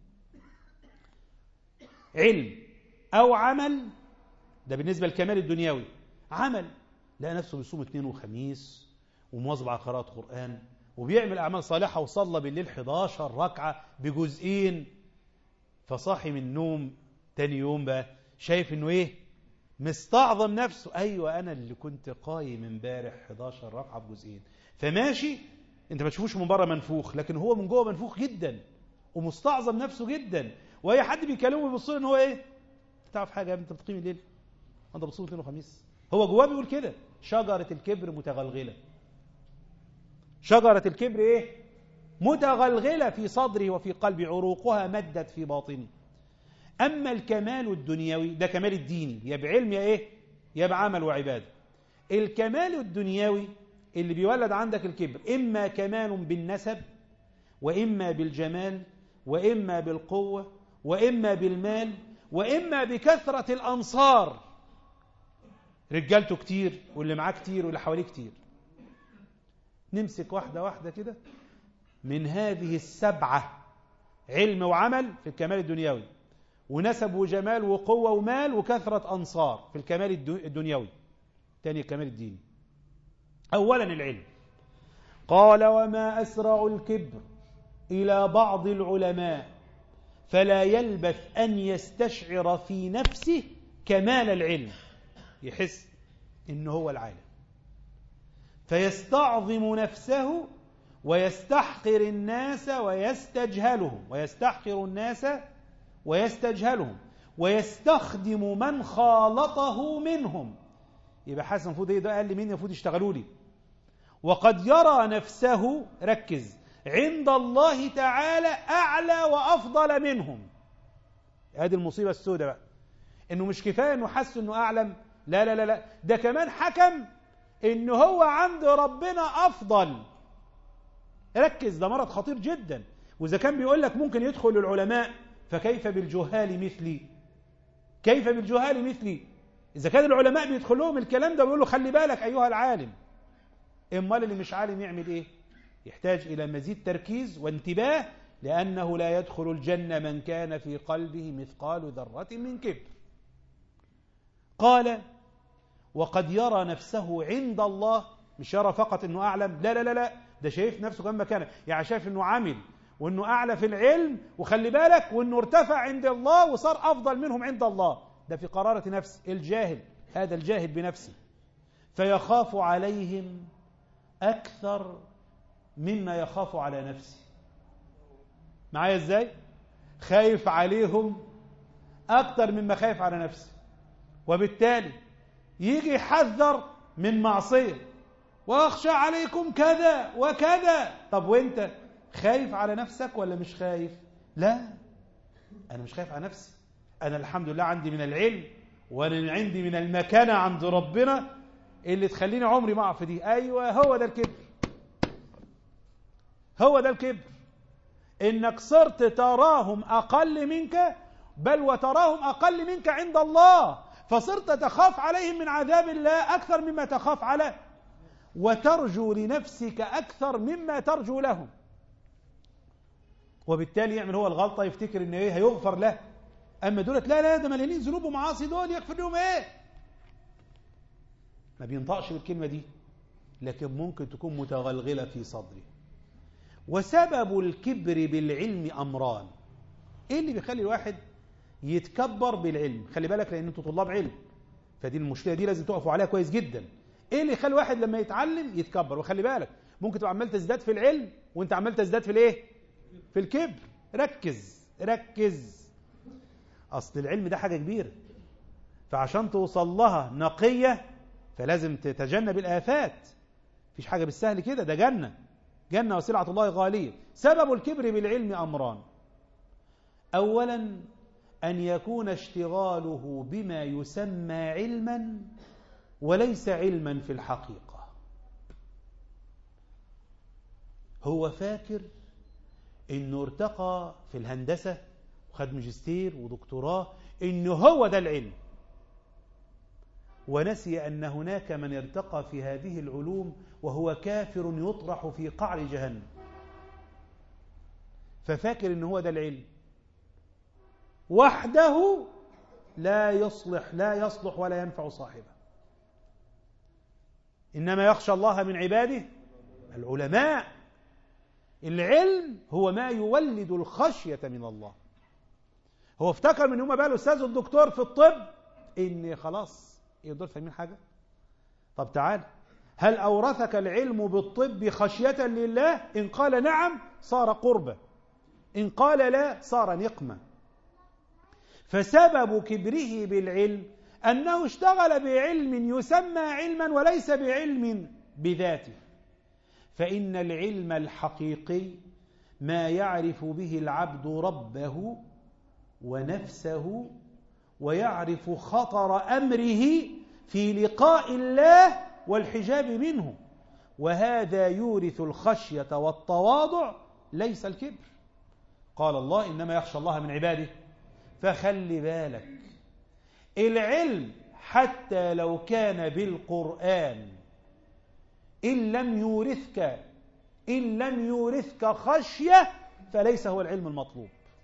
علم أو عمل ده بالنسبة للكمال الدنيوي عمل لقى نفسه بيصوم اثنين وخميس ومواظب على قراءة قرآن وبيعمل أعمال صالحة وصلى بالليل 11 ركعة بجزئين فصاحي من النوم تاني يوم بقى شايف انه ايه مستعظم نفسه ايوه انا اللي كنت قايم امبارح 11 ركعه بجزئين فماشي انت ما تشوفوش من بره منفوخ لكن هو من جوه منفوخ جدا ومستعظم نفسه جدا واي حد بيكلمه بيبص له ان هو ايه تعرف حاجه انت بتقيم الليل انت بتصوم اثنين وخميس هو جواه بيقول كده شجره الكبر متغلغله شجره الكبر ايه متغلغله في صدري وفي قلبي عروقها مدت في باطني اما الكمال الدنيوي ده كمال الديني يا بعلم يا ايه يا بعمل وعباده الكمال الدنيوي اللي بيولد عندك الكبر إما كمال بالنسب وإما بالجمال وإما بالقوة وإما بالمال وإما بكثرة الأنصار رجالته كتير واللي معاه كتير واللي حواليه كتير نمسك واحدة واحدة كده من هذه السبعة علم وعمل في الكمال الدنيوي ونسب وجمال وقوة ومال وكثرة أنصار في الكمال الدنيوي تاني الكمال الديني أولا العلم قال وما أسرع الكبر إلى بعض العلماء فلا يلبث أن يستشعر في نفسه كمال العلم يحس إنه هو العالم فيستعظم نفسه ويستحقر الناس ويستجهلهم ويستحقر الناس ويستجهلهم ويستخدم من خالطه منهم يبقى حاسس المفروض ايه ده قال لي مين المفروض يشتغلوا لي وقد يرى نفسه ركز عند الله تعالى أعلى وأفضل منهم هذه المصيبة السوداء بقى إنه مش كفاية إنه حس إنه أعلم لا لا لا لا ده كمان حكم إنه هو عند ربنا أفضل ركز ده مرض خطير جدا وإذا كان بيقول لك ممكن يدخل العلماء فكيف بالجهال مثلي كيف بالجهال مثلي إذا كان العلماء بيدخل لهم الكلام ده بيقول له خلي بالك أيها العالم امال اللي مش عالم يعمل إيه يحتاج إلى مزيد تركيز وانتباه لأنه لا يدخل الجنة من كان في قلبه مثقال ذرة من كبر قال وقد يرى نفسه عند الله مش يرى فقط انه اعلم لا لا لا لا ده شايف نفسه كم مكانه يعني شايف انه عامل وانه اعلى في العلم وخلي بالك وانه ارتفع عند الله وصار افضل منهم عند الله ده في قرارة نفس الجاهل هذا الجاهل بنفسه فيخاف عليهم اكثر مما يخاف على نفسه معايا ازاي خايف عليهم اكثر مما خايف على نفسه وبالتالي يجي يحذر من معصيه واخشى عليكم كذا وكذا طب وانت خايف على نفسك ولا مش خايف لا انا مش خايف على نفسي انا الحمد لله عندي من العلم وانا عندي من المكانه عند ربنا اللي تخليني عمري ما اقع في دي ايوه هو ده الكبر هو ده الكبر انك صرت تراهم اقل منك بل وتراهم اقل منك عند الله فصرت تخاف عليهم من عذاب الله اكثر مما تخاف على وترجو لنفسك اكثر مما ترجو لهم وبالتالي يعمل هو الغلطه يفتكر ان ايه هيغفر له اما دولت لا لا ده مليانين ذنوب ومعاصي دول يغفر لهم ايه ما بينطقش بالكلمه دي لكن ممكن تكون متغلغله في صدره وسبب الكبر بالعلم امران ايه اللي بيخلي الواحد يتكبر بالعلم خلي بالك لان انتوا طلاب علم فدي المشكله دي لازم تقفوا عليها كويس جدا ايه اللي يخلي واحد لما يتعلم يتكبر وخلي بالك ممكن تبقى عمال تزداد في العلم وانت عمال تزداد في الايه في الكبر ركز ركز اصل العلم ده حاجه كبيره فعشان توصل لها نقيه فلازم تتجنب الافات مفيش حاجه بالسهل كده ده جنه جنه وسلعه الله غاليه سبب الكبر بالعلم امران اولا ان يكون اشتغاله بما يسمى علما وليس علما في الحقيقه هو فاكر انه ارتقى في الهندسه وخد ماجستير ودكتوراه انه هو ده العلم ونسي ان هناك من ارتقى في هذه العلوم وهو كافر يطرح في قعر جهنم ففاكر ان هو ده العلم وحده لا يصلح لا يصلح ولا ينفع صاحبه انما يخشى الله من عباده العلماء العلم هو ما يولد الخشيه من الله هو افتكر من يوم بقى الاستاذ والدكتور في الطب ان خلاص ايه دول فاهمين حاجه طب تعال هل اورثك العلم بالطب خشيه لله ان قال نعم صار قربه ان قال لا صار نقمه فسبب كبره بالعلم انه اشتغل بعلم يسمى علما وليس بعلم بذاته فان العلم الحقيقي ما يعرف به العبد ربه ونفسه ويعرف خطر امره في لقاء الله والحجاب منه وهذا يورث الخشيه والتواضع ليس الكبر قال الله انما يخشى الله من عباده فخلي بالك العلم حتى لو كان بالقران ان لم يورثك ان لم يورثك خشيه فليس هو العلم المطلوب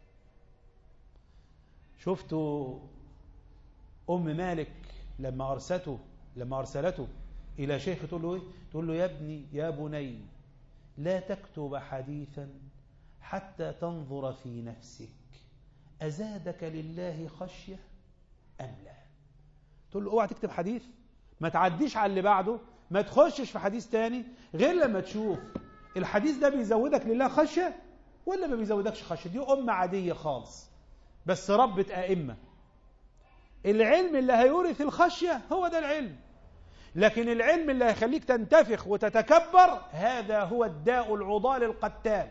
شفتوا ام مالك لما ارسلته لما ارسلته الى شيخ تقول له ايه تقول له يا ابني يا بني لا تكتب حديثا حتى تنظر في نفسك ازادك لله خشيه ام لا تقول له اوعى تكتب حديث ما تعديش على اللي بعده ما تخشش في حديث تاني غير لما تشوف الحديث ده بيزودك لله خشيه ولا ما بيزودكش خشيه دي ام عاديه خالص بس ربة ائمه العلم اللي هيورث الخشيه هو ده العلم لكن العلم اللي هيخليك تنتفخ وتتكبر هذا هو الداء العضال القتال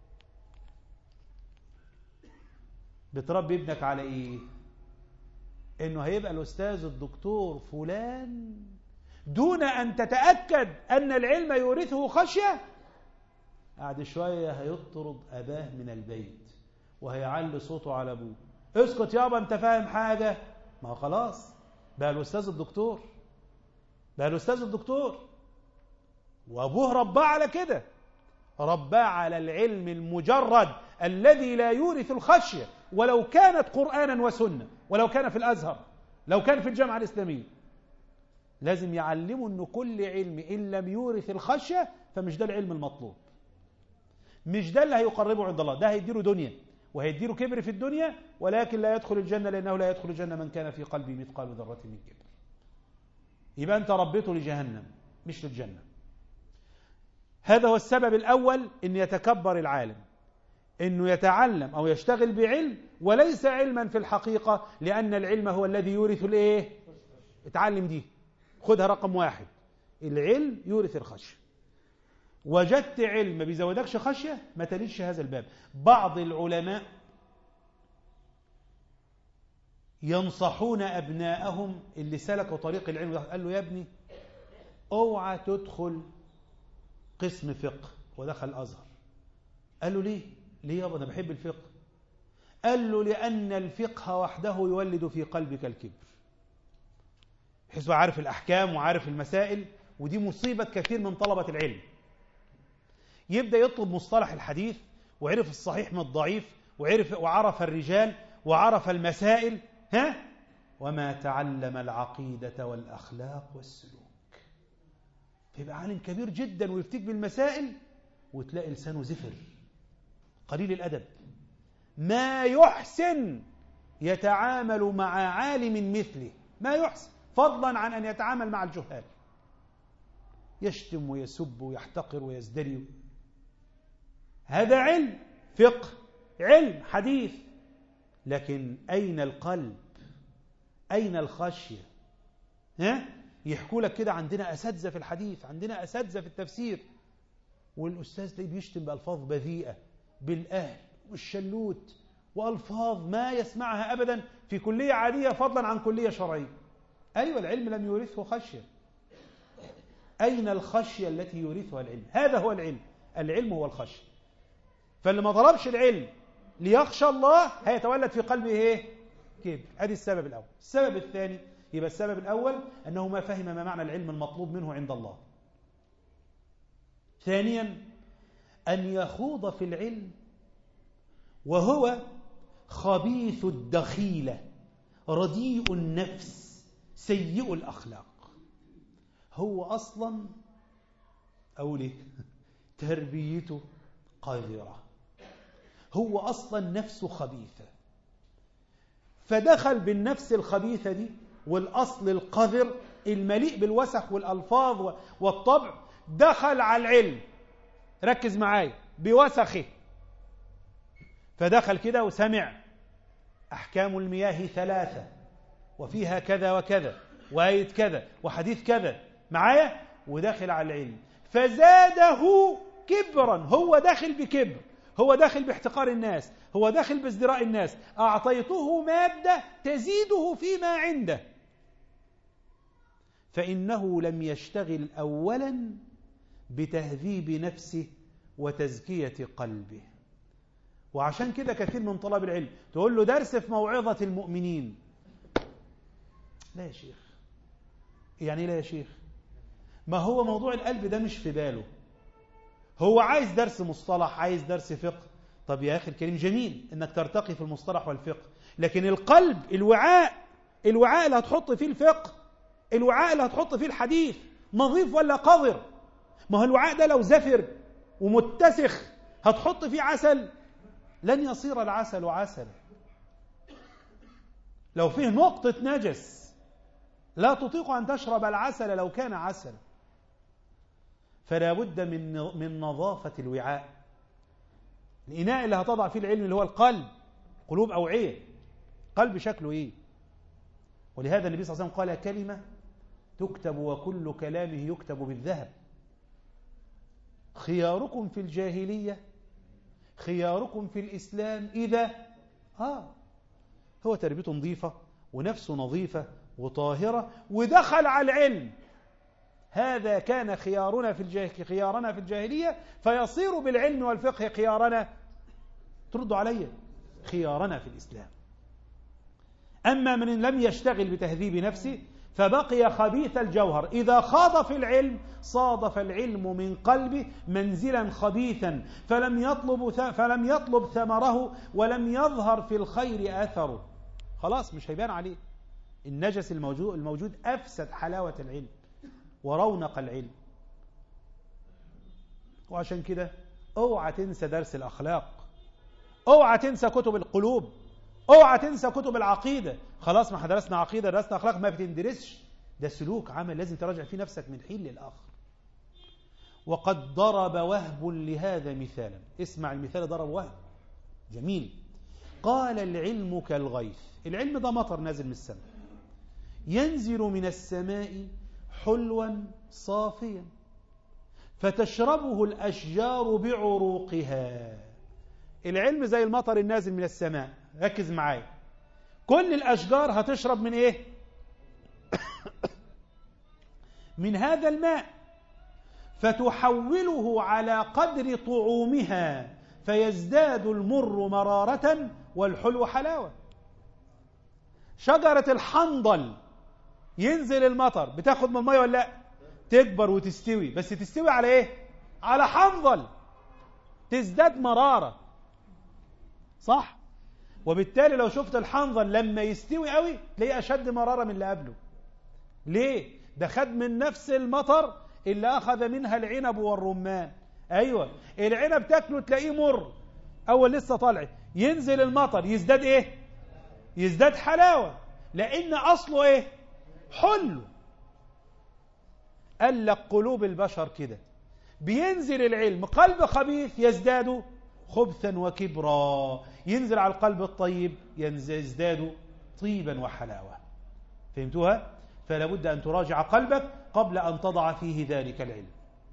بتربي ابنك على ايه انه هيبقى الاستاذ الدكتور فلان دون ان تتاكد ان العلم يورثه خشيه بعد شوية هيطرد أباه من البيت وهيعلي صوته على أبوه اسكت يابا أنت فاهم حاجة ما خلاص بقى الأستاذ الدكتور بقى الأستاذ الدكتور وأبوه رباه على كده رباه على العلم المجرد الذي لا يورث الخشية ولو كانت قرآنا وسنة ولو كان في الأزهر لو كان في الجامعة الإسلامية لازم يعلموا أن كل علم إن لم يورث الخشية فمش ده العلم المطلوب مش ده اللي هيقربه عند الله ده هيديله دنيا وهيديله كبر في الدنيا ولكن لا يدخل الجنة لأنه لا يدخل الجنة من كان في قلبه مثقال ذرة من كبر يبقى أنت ربيته لجهنم مش للجنة هذا هو السبب الأول أن يتكبر العالم أنه يتعلم أو يشتغل بعلم وليس علما في الحقيقة لأن العلم هو الذي يورث الإيه اتعلم دي خدها رقم واحد العلم يورث الخشية وجدت علم ما بيزودكش خشية ما تليش هذا الباب بعض العلماء ينصحون أبناءهم اللي سلكوا طريق العلم قال له يا ابني اوعى تدخل قسم فقه ودخل أزهر قال له ليه ليه يابا أنا بحب الفقه قال له لأن الفقه وحده يولد في قلبك الكبر بحيث عارف الأحكام وعارف المسائل ودي مصيبة كثير من طلبة العلم يبدأ يطلب مصطلح الحديث وعرف الصحيح من الضعيف وعرف وعرف الرجال وعرف المسائل ها وما تعلم العقيدة والأخلاق والسلوك فيبقى عالم كبير جدا ويفتيك بالمسائل وتلاقي لسانه زفر قليل الأدب ما يحسن يتعامل مع عالم مثله ما يحسن فضلا عن أن يتعامل مع الجهال يشتم ويسب ويحتقر ويزدري هذا علم فقه علم حديث لكن أين القلب أين الخشية ها يحكوا لك كده عندنا أساتذة في الحديث عندنا أساتذة في التفسير والأستاذ تلاقيه بيشتم بألفاظ بذيئة بالأهل والشلوت وألفاظ ما يسمعها أبدا في كلية عادية فضلا عن كلية شرعية أيوة العلم لم يورثه خشية أين الخشية التي يورثها العلم هذا هو العلم العلم هو الخشية فاللي ما طلبش العلم ليخشى الله هيتولد في قلبه ايه كبر ادي السبب الاول السبب الثاني يبقى السبب الاول انه ما فهم ما معنى العلم المطلوب منه عند الله ثانيا ان يخوض في العلم وهو خبيث الدخيله رديء النفس سيء الاخلاق هو اصلا اقول ايه تربيته قذره هو أصلا نفسه خبيثة فدخل بالنفس الخبيثة دي والأصل القذر المليء بالوسخ والألفاظ والطبع دخل على العلم ركز معايا بوسخه فدخل كده وسمع أحكام المياه ثلاثة وفيها كذا وكذا وآية كذا وحديث كذا معايا وداخل على العلم فزاده كبرا هو داخل بكبر هو داخل باحتقار الناس هو داخل بازدراء الناس أعطيته مادة تزيده فيما عنده فإنه لم يشتغل أولا بتهذيب نفسه وتزكية قلبه وعشان كده كثير من طلاب العلم تقول له درس في موعظة المؤمنين لا يا شيخ يعني لا يا شيخ ما هو موضوع القلب ده مش في باله هو عايز درس مصطلح عايز درس فقه طب يا أخي الكريم جميل أنك ترتقي في المصطلح والفقه لكن القلب الوعاء الوعاء اللي هتحط فيه الفقه الوعاء اللي هتحط فيه الحديث نظيف ولا قذر ما هو الوعاء ده لو زفر ومتسخ هتحط فيه عسل لن يصير العسل عسل لو فيه نقطة نجس لا تطيق أن تشرب العسل لو كان عسل فلا بد من من نظافة الوعاء الإناء اللي هتضع فيه العلم اللي هو القلب قلوب أوعية قلب شكله إيه ولهذا النبي صلى الله عليه وسلم قال كلمة تكتب وكل كلامه يكتب بالذهب خياركم في الجاهلية خياركم في الإسلام إذا آه هو تربيته نظيفة ونفسه نظيفة وطاهرة ودخل على العلم هذا كان خيارنا في الجاهلية خيارنا في الجاهلية فيصير بالعلم والفقه خيارنا تردوا علي خيارنا في الإسلام أما من لم يشتغل بتهذيب نفسه فبقي خبيث الجوهر إذا خاض في العلم صادف العلم من قلبه منزلا خبيثا فلم يطلب فلم يطلب ثمره ولم يظهر في الخير أثره خلاص مش هيبان عليه النجس الموجود, الموجود أفسد حلاوة العلم ورونق العلم وعشان كده اوعى تنسى درس الأخلاق اوعى تنسى كتب القلوب اوعى تنسى كتب العقيدة خلاص ما درسنا عقيدة درسنا أخلاق ما بتندرسش ده سلوك عمل لازم تراجع فيه نفسك من حين للآخر وقد ضرب وهب لهذا مثالا اسمع المثال ضرب وهب جميل قال العلم كالغيث العلم ده مطر نازل من السماء ينزل من السماء حلوا صافيا فتشربه الأشجار بعروقها العلم زي المطر النازل من السماء ركز معايا كل الأشجار هتشرب من إيه من هذا الماء فتحوله على قدر طعومها فيزداد المر مرارة والحلو حلاوة شجرة الحنظل ينزل المطر بتاخد من المية ولا لا تكبر وتستوي بس تستوي على ايه على حنظل تزداد مرارة صح وبالتالي لو شفت الحنظل لما يستوي قوي تلاقيه أشد مرارة من اللي قبله ليه ده خد من نفس المطر اللي أخذ منها العنب والرمان أيوة العنب تاكله تلاقيه مر أول لسه طالع ينزل المطر يزداد إيه يزداد حلاوة لأن أصله إيه حلو قال لك قلوب البشر كده بينزل العلم قلب خبيث يزداد خبثا وكبرا ينزل على القلب الطيب يزداد طيبا وحلاوة فهمتوها؟ فلا بد أن تراجع قلبك قبل أن تضع فيه ذلك العلم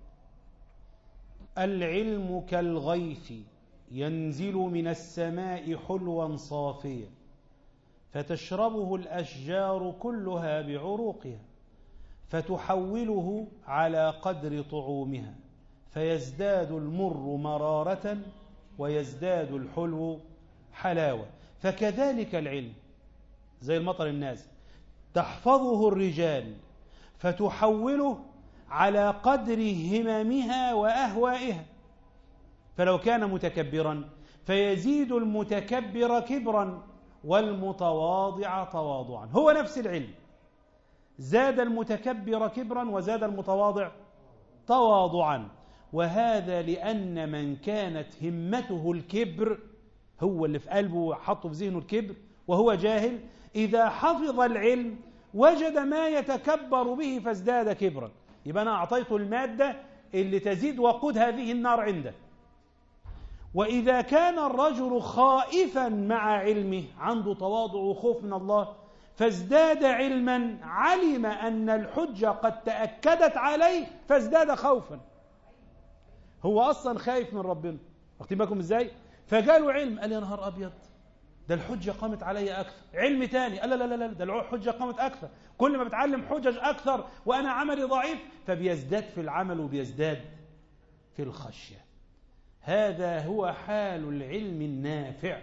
العلم كالغيث ينزل من السماء حلوا صافيا فتشربه الأشجار كلها بعروقها فتحوله على قدر طعومها فيزداد المر مرارة ويزداد الحلو حلاوة فكذلك العلم زي المطر النازل تحفظه الرجال فتحوله على قدر هممها وأهوائها فلو كان متكبرا فيزيد المتكبر كبرا والمتواضع تواضعا هو نفس العلم زاد المتكبر كبرا وزاد المتواضع تواضعا وهذا لأن من كانت همته الكبر هو اللي في قلبه حطه في ذهنه الكبر وهو جاهل إذا حفظ العلم وجد ما يتكبر به فازداد كبرا يبقى أنا أعطيته المادة اللي تزيد وقود هذه النار عنده وإذا كان الرجل خائفا مع علمه عنده تواضع وخوف من الله فازداد علما علم أن الحجة قد تأكدت عليه فازداد خوفا هو أصلا خايف من ربنا واخدين بالكم إزاي فجاله علم قال يا نهار أبيض ده الحجة قامت علي أكثر علم تاني قال لا لا لا ده الحجة قامت أكثر كل ما بتعلم حجج أكثر وأنا عملي ضعيف فبيزداد في العمل وبيزداد في الخشية هذا هو حال العلم النافع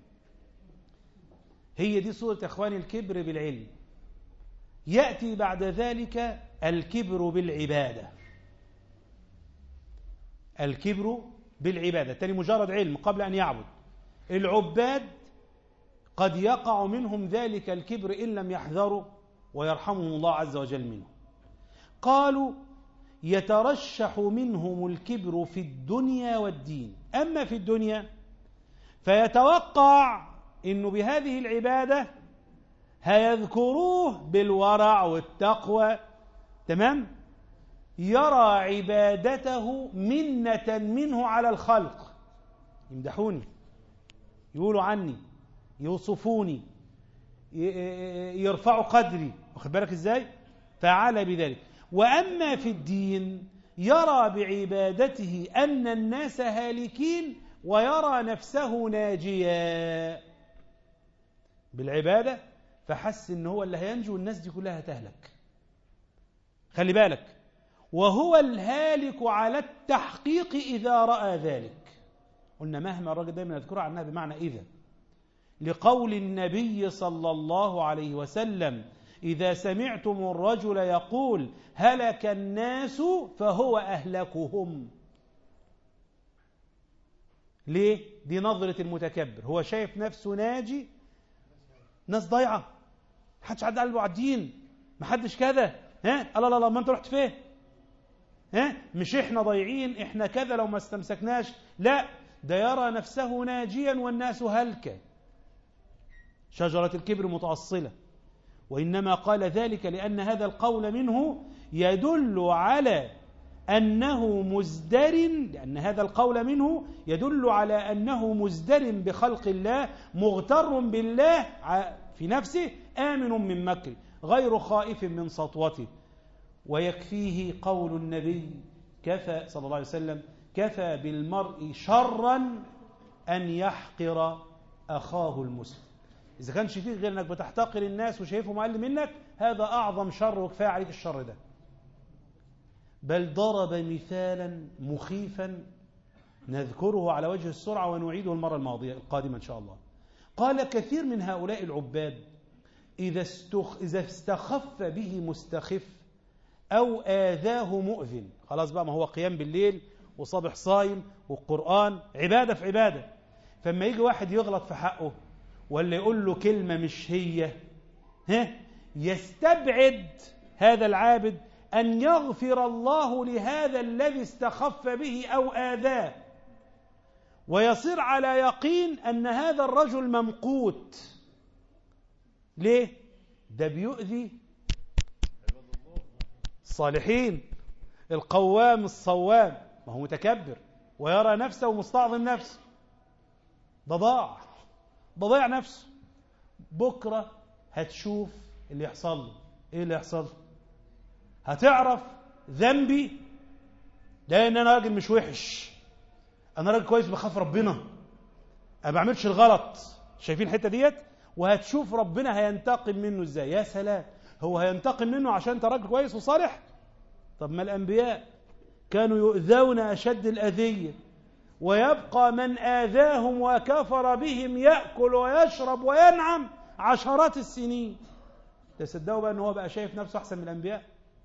هي دي صورة أخواني الكبر بالعلم يأتي بعد ذلك الكبر بالعبادة الكبر بالعبادة تاني مجرد علم قبل أن يعبد العباد قد يقع منهم ذلك الكبر إن لم يحذروا ويرحمهم الله عز وجل منه قالوا يترشح منهم الكبر في الدنيا والدين أما في الدنيا فيتوقع أنه بهذه العبادة هيذكروه بالورع والتقوى تمام يرى عبادته منة منه على الخلق يمدحوني يقولوا عني يوصفوني يرفعوا قدري واخد بالك ازاي فعلى بذلك واما في الدين يرى بعبادته ان الناس هالكين ويرى نفسه ناجيا بالعباده فحس ان هو اللي هينجو والناس دي كلها هتهلك خلي بالك وهو الهالك على التحقيق إذا رأى ذلك قلنا مهما الراجل دايما يذكرها عنها بمعنى إذا لقول النبي صلى الله عليه وسلم إذا سمعتم الرجل يقول هلك الناس فهو أهلكهم ليه؟ دي نظرة المتكبر هو شايف نفسه ناجي ناس ضايعة محدش عدى قلبه على الدين محدش كذا ها لا لا لا ما انت رحت فين ها مش احنا ضايعين احنا كذا لو ما استمسكناش لا ده يرى نفسه ناجيا والناس هلكا شجرة الكبر متأصلة وإنما قال ذلك لأن هذا القول منه يدل على أنه مزدر لأن هذا القول منه يدل على أنه مزدر بخلق الله مغتر بالله في نفسه آمن من مكر غير خائف من سطوته ويكفيه قول النبي كفى صلى الله عليه وسلم كفى بالمرء شرا أن يحقر أخاه المسلم إذا كانش فيه غير أنك بتحتقر الناس وشايفهم أقل منك هذا أعظم شر وكفاية عليك الشر ده بل ضرب مثالا مخيفا نذكره على وجه السرعة ونعيده المرة الماضية القادمة إن شاء الله قال كثير من هؤلاء العباد إذا, استخ... إذا استخف به مستخف أو آذاه مؤذن خلاص بقى ما هو قيام بالليل وصبح صايم والقرآن عبادة في عبادة فما يجي واحد يغلط في حقه ولا يقول له كلمة مش هي ها يستبعد هذا العابد أن يغفر الله لهذا الذي استخف به أو آذاه ويصير على يقين أن هذا الرجل ممقوت ليه؟ ده بيؤذي الصالحين القوام الصوام ما هو متكبر ويرى نفسه ومستعظم نفسه ده ضاع ده ضيع نفسه بكرة هتشوف اللي يحصل له ايه اللي يحصل له هتعرف ذنبي لان انا راجل مش وحش انا راجل كويس بخاف ربنا انا ما بعملش الغلط شايفين الحته ديت وهتشوف ربنا هينتقم منه ازاي يا سلام هو هينتقم منه عشان انت راجل كويس وصالح طب ما الانبياء كانوا يؤذون اشد الاذيه ويبقى من آذاهم وكفر بهم يأكل ويشرب وينعم عشرات السنين تصدقوا بقى ان هو بقى شايف نفسه احسن من الانبياء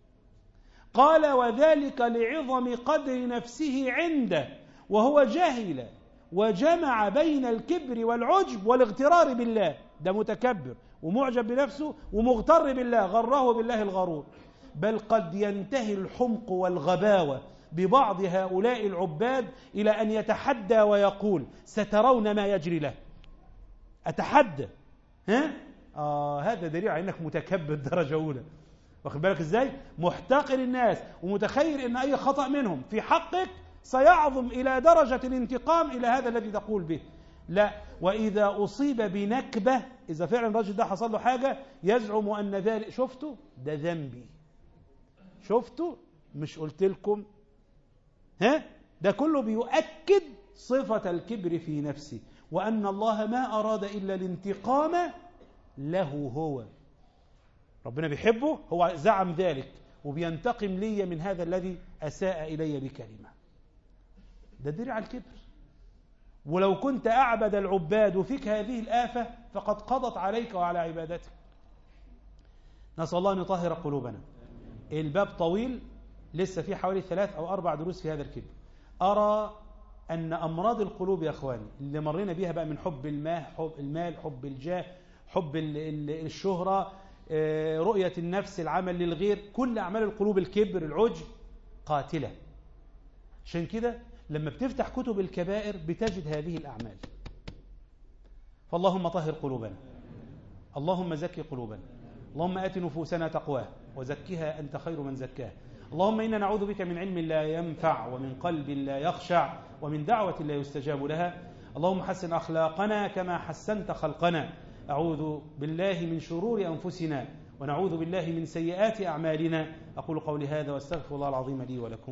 قال وذلك لعظم قدر نفسه عنده وهو جهل وجمع بين الكبر والعجب والاغترار بالله ده متكبر ومعجب بنفسه ومغتر بالله غره بالله الغرور بل قد ينتهي الحمق والغباوة ببعض هؤلاء العباد إلى أن يتحدى ويقول سترون ما يجري له أتحدى ها؟ آه هذا دليل على أنك متكبر درجة أولى واخد بالك إزاي محتقر الناس ومتخيل أن أي خطأ منهم في حقك سيعظم إلى درجة الانتقام إلى هذا الذي تقول به لا وإذا أصيب بنكبة إذا فعلا الرجل ده حصل له حاجة يزعم أن ذلك شفتوا ده ذنبي شفتوا مش قلت لكم ها ده كله بيؤكد صفة الكبر في نفسه وأن الله ما أراد إلا الانتقام له هو ربنا بيحبه هو زعم ذلك وبينتقم لي من هذا الذي أساء إلي بكلمة ده دليل على الكبر ولو كنت أعبد العباد وفيك هذه الآفة فقد قضت عليك وعلى عبادتك نسأل الله أن يطهر قلوبنا الباب طويل لسه في حوالي ثلاث أو أربع دروس في هذا الكبر أرى أن أمراض القلوب يا أخواني اللي مرينا بيها بقى من حب المال حب, المال حب الجاه حب الشهرة رؤية النفس العمل للغير كل أعمال القلوب الكبر العجب قاتلة عشان كده لما بتفتح كتب الكبائر بتجد هذه الأعمال فاللهم طهر قلوبنا اللهم زكي قلوبنا اللهم آت نفوسنا تقواه وزكها أنت خير من زكاه اللهم إنا نعوذ بك من علم لا ينفع ومن قلب لا يخشع ومن دعوة لا يستجاب لها اللهم حسن أخلاقنا كما حسنت خلقنا أعوذ بالله من شرور أنفسنا ونعوذ بالله من سيئات أعمالنا أقول قولي هذا واستغفر الله العظيم لي ولكم